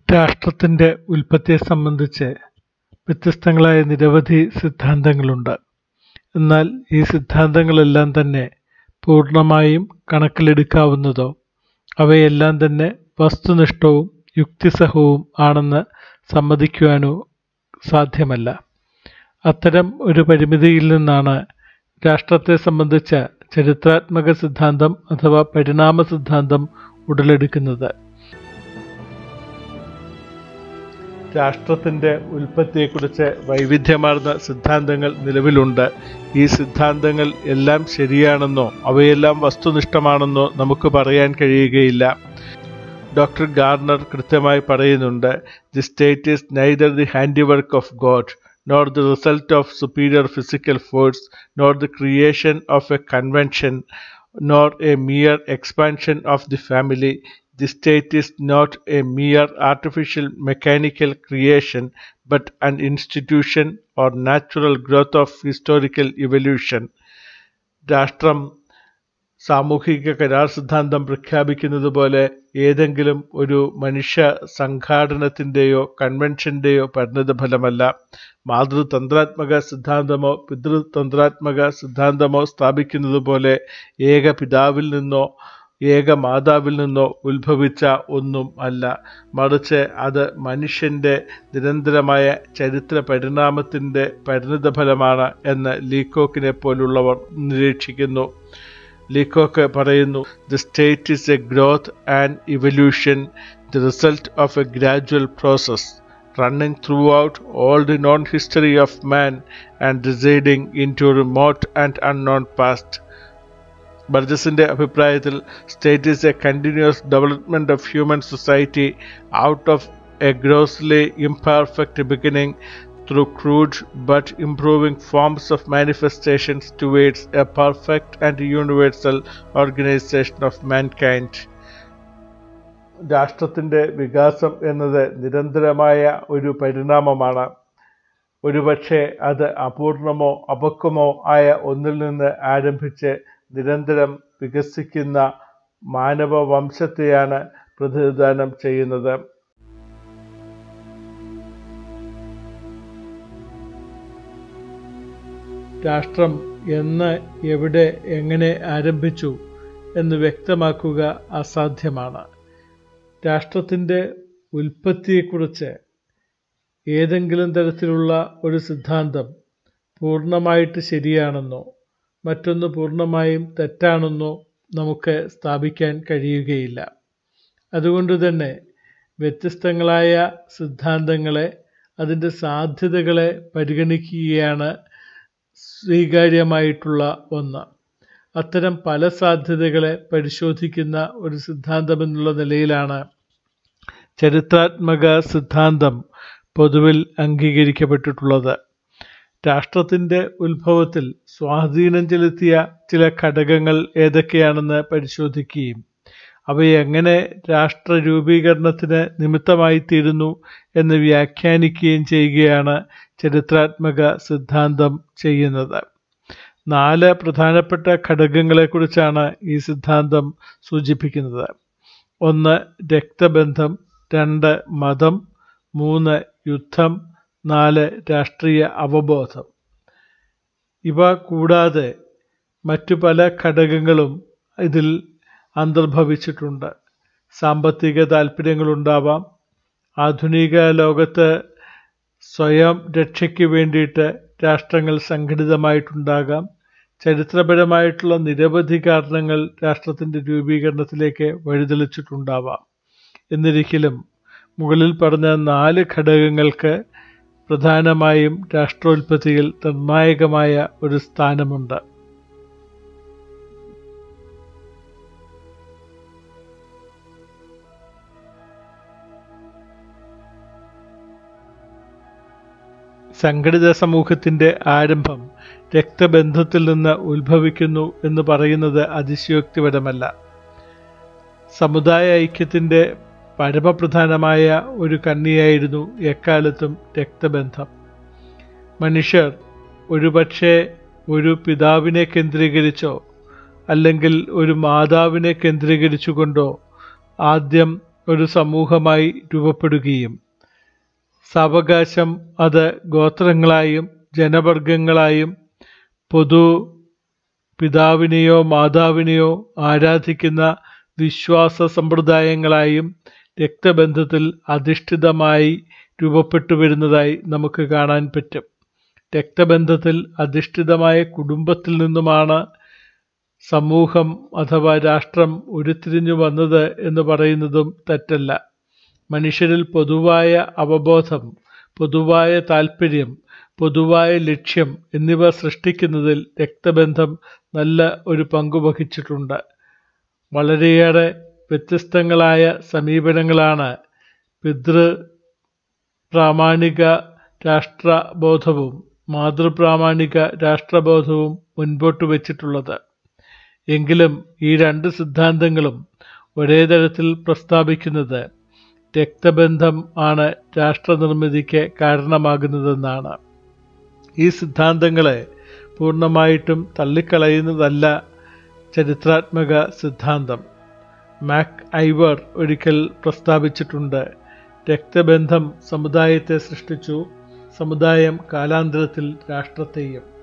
രാഷ്ട്രത്തിന്റെ ഉൽപ്പത്തിയെ സംബന്ധിച്ച് വ്യത്യസ്തങ്ങളായ നിരവധി സിദ്ധാന്തങ്ങളുണ്ട്. എന്നാൽ ഈ സിദ്ധാന്തങ്ങളെല്ലാം തന്നെ പൂർണ്ണമായും കണക്കിലെടുക്കാവുന്നതോ അവയെല്ലാം തന്നെ വസ്തുനിഷ്ഠവും യുക്തിസഹവും ആണെന്ന് സമ്മതിക്കുവാനോ സാധ്യമല്ല. അത്തരം ഒരു പരിമിതിയിൽ നിന്നാണ് രാഷ്ട്രത്തെ സംബന്ധിച്ച ചരിത്രാത്മക സിദ്ധാന്തം അഥവാ പരിണാമ സിദ്ധാന്തം ഉടലെടുക്കുന്നത്. രാഷ്ട്രത്തിന്റെ ഉൽപ്പത്തിയെക്കുറിച്ച് വൈവിധ്യമാർന്ന സിദ്ധാന്തങ്ങൾ നിലവിലുണ്ട്. ഈ സിദ്ധാന്തങ്ങൾ എല്ലാം ശരിയാണെന്നോ അവയെല്ലാം വസ്തുനിഷ്ഠമാണെന്നോ നമുക്ക് പറയാൻ കഴിയുകയില്ല. ഡോ. ഗാർണർ കൃത്യമായി പറയുന്നുണ്ട് "the state is neither the handiwork of God, nor the result of superior physical force, nor the creation of a convention, nor a mere expansion of the family. The state is not a mere artificial mechanical creation, but an institution or natural growth of historical evolution. രാഷ്ട്രം സാമൂഹിക കരാർ സിദ്ധാന്തം പ്രഖ്യാപിക്കുന്നതുപോലെ ഏതെങ്കിലും ഒരു മനുഷ്യസംഘാടനത്തിന്റെയോ കൺവെൻഷന്റെയോ പരിണതഫലമല്ല. മാതൃതന്ത്രാത്മക സിദ്ധാന്തമോ പിതൃതന്ത്രാത്മക സിദ്ധാന്തമോ സ്ഥാപിക്കുന്നതുപോലെ ഏകപിതാവിൽ നിന്നോ ഏകമാതാവിൽ നിന്നോ ഉത്ഭവിച്ച ഒന്നും അല്ല. മറിച്ച് അത് മനുഷ്യന്റെ നിരന്തരമായ ചരിത്രപരിണാമത്തിന്റെ പരിണതഫലമാണ് എന്ന് ലീകോക്കിനെപ്പോലുള്ളവർ നിരീക്ഷിക്കുന്നു. ലീകോക്ക് പറയുന്നു "the state is a growth and evolution, the result of a gradual process, running throughout all the known history of man and receding into remote and unknown past. ബർജസിന്റെ അഭിപ്രായത്തിൽ state is a continuous development of human society out of a grossly imperfect beginning, through crude but improving forms of manifestations towards a perfect and universal organisation of mankind. രാഷ്ട്രത്തിന്റെ വികാസം എന്നത് നിരന്തരമായ ഒരു പരിണാമമാണ്. ഒരുപക്ഷേ അത് അപൂർണ്ണമോ അപക്വമോ ആയ ഒന്നിൽ നിന്ന് ആരംഭിച്ച് നിരന്തരം വികസിക്കുന്ന മാനവവംശത്തെയാണ് പ്രതിനിധാനം ചെയ്യുന്നത്. രാഷ്ട്രം എന്ന് എവിടെ എങ്ങനെ ആരംഭിച്ചു എന്ന് വ്യക്തമാക്കുക അസാധ്യമാണ്. രാഷ്ട്രത്തിന്റെ ഉൽപ്പത്തിയെക്കുറിച്ച് ഏതെങ്കിലും തരത്തിലുള്ള ഒരു സിദ്ധാന്തം പൂർണ്ണമായിട്ട് ശരിയാണെന്നോ മറ്റൊന്ന് പൂർണ്ണമായും തെറ്റാണെന്നോ നമുക്ക് സ്ഥാപിക്കാൻ കഴിയുകയില്ല. അതുകൊണ്ടുതന്നെ വ്യത്യസ്തങ്ങളായ സിദ്ധാന്തങ്ങളെ അതിന്റെ സാധ്യതകളെ പരിഗണിക്കുകയാണ് സ്വീകാര്യമായിട്ടുള്ള ഒന്ന്. അത്തരം പല സാധ്യതകളെ പരിശോധിക്കുന്ന ഒരു സിദ്ധാന്തമെന്നുള്ള നിലയിലാണ് ചരിത്രാത്മക സിദ്ധാന്തം പൊതുവിൽ അംഗീകരിക്കപ്പെട്ടിട്ടുള്ളത്. രാഷ്ട്രത്തിന്റെ ഉത്ഭവത്തിൽ സ്വാധീനം ചെലുത്തിയ ചില ഘടകങ്ങൾ ഏതൊക്കെയാണെന്ന് പരിശോധിക്കുകയും അവയെങ്ങനെ രാഷ്ട്രരൂപീകരണത്തിന് നിമിത്തമായിത്തീരുന്നു എന്ന് വ്യാഖ്യാനിക്കുകയും ചെയ്യുകയാണ് ചരിത്രാത്മക സിദ്ധാന്തം ചെയ്യുന്നത്. നാല് പ്രധാനപ്പെട്ട ഘടകങ്ങളെക്കുറിച്ചാണ് ഈ സിദ്ധാന്തം സൂചിപ്പിക്കുന്നത്. ഒന്ന് രക്തബന്ധം, രണ്ട് മതം, മൂന്ന് യുദ്ധം, നാല് രാഷ്ട്രീയ അവബോധം. ഇവ കൂടാതെ മറ്റു പല ഘടകങ്ങളും ഇതിൽ അന്തർഭവിച്ചിട്ടുണ്ട്. സാമ്പത്തിക താൽപര്യങ്ങളുണ്ടാവാം. ആധുനിക ലോകത്ത് സ്വയം രക്ഷയ്ക്ക് വേണ്ടിയിട്ട് രാഷ്ട്രങ്ങൾ സംഘടിതമായിട്ടുണ്ടാകാം. ചരിത്രപരമായിട്ടുള്ള നിരവധി കാരണങ്ങൾ രാഷ്ട്രത്തിന്റെ രൂപീകരണത്തിലേക്ക് വഴിതെളിച്ചിട്ടുണ്ടാവാം. എന്നിരിക്കിലും മുകളിൽ പറഞ്ഞ നാല് ഘടകങ്ങൾക്ക് പ്രധാനമായും രാഷ്ട്രോൽപ്പത്തിയിൽ നിർണായകമായ ഒരു സ്ഥാനമുണ്ട്. സംഘടിത സമൂഹത്തിന്റെ ആരംഭം രക്തബന്ധത്തിൽ നിന്ന് ഉത്ഭവിക്കുന്നു എന്ന് പറയുന്നത് അതിശയോക്തിപരമല്ല. സമുദായ ഐക്യത്തിന്റെ പരമപ്രധാനമായ ഒരു കണ്ണിയായിരുന്നു എക്കാലത്തും രക്തബന്ധം. മനുഷ്യർ ഒരുപക്ഷേ ഒരു പിതാവിനെ കേന്ദ്രീകരിച്ചോ അല്ലെങ്കിൽ ഒരു മാതാവിനെ കേന്ദ്രീകരിച്ചുകൊണ്ടോ ആദ്യം ഒരു സമൂഹമായി രൂപപ്പെടുകയും സാവകാശം അത് ഗോത്രങ്ങളായും ജനവർഗങ്ങളായും പൊതു പിതാവിനെയോ മാതാവിനെയോ ആരാധിക്കുന്ന വിശ്വാസ സമ്പ്രദായങ്ങളായും രക്തബന്ധത്തിൽ അധിഷ്ഠിതമായി രൂപപ്പെട്ടു വരുന്നതായി നമുക്ക് കാണാൻ പറ്റും രക്തബന്ധത്തിൽ അധിഷ്ഠിതമായ കുടുംബത്തിൽ നിന്നുമാണ് സമൂഹം അഥവാ രാഷ്ട്രം ഉരുത്തിരിഞ്ഞു വന്നത് എന്ന് പറയുന്നതും തെറ്റല്ല മനുഷ്യരിൽ പൊതുവായ അവബോധം പൊതുവായ താല്പര്യം പൊതുവായ ലക്ഷ്യം എന്നിവ സൃഷ്ടിക്കുന്നതിൽ രക്തബന്ധം നല്ല ഒരു പങ്ക് വഹിച്ചിട്ടുണ്ട് വളരെയേറെ വ്യത്യസ്തങ്ങളായ സമീപനങ്ങളാണ് പിതൃ പ്രാമാണിക രാഷ്ട്രബോധവും മാതൃപ്രാമാണിക രാഷ്ട്രബോധവും മുൻപോട്ട് വച്ചിട്ടുള്ളത് എങ്കിലും ഈ രണ്ട് സിദ്ധാന്തങ്ങളും ഒരേ തരത്തിൽ പ്രസ്താവിക്കുന്നത് രക്തബന്ധം ആണ് രാഷ്ട്രനിർമ്മിതിക്ക് കാരണമാകുന്നതെന്നാണ് ഈ സിദ്ധാന്തങ്ങളെ പൂർണ്ണമായിട്ടും തള്ളിക്കളയുന്നതല്ല ചരിത്രാത്മക സിദ്ധാന്തം മാക് ഐവർ ഒരിക്കൽ പ്രസ്താവിച്ചിട്ടുണ്ട് രക്തബന്ധം സമുദായത്തെ സൃഷ്ടിച്ചു സമുദായം കാലാന്തരത്തിൽ രാഷ്ട്രത്തെയും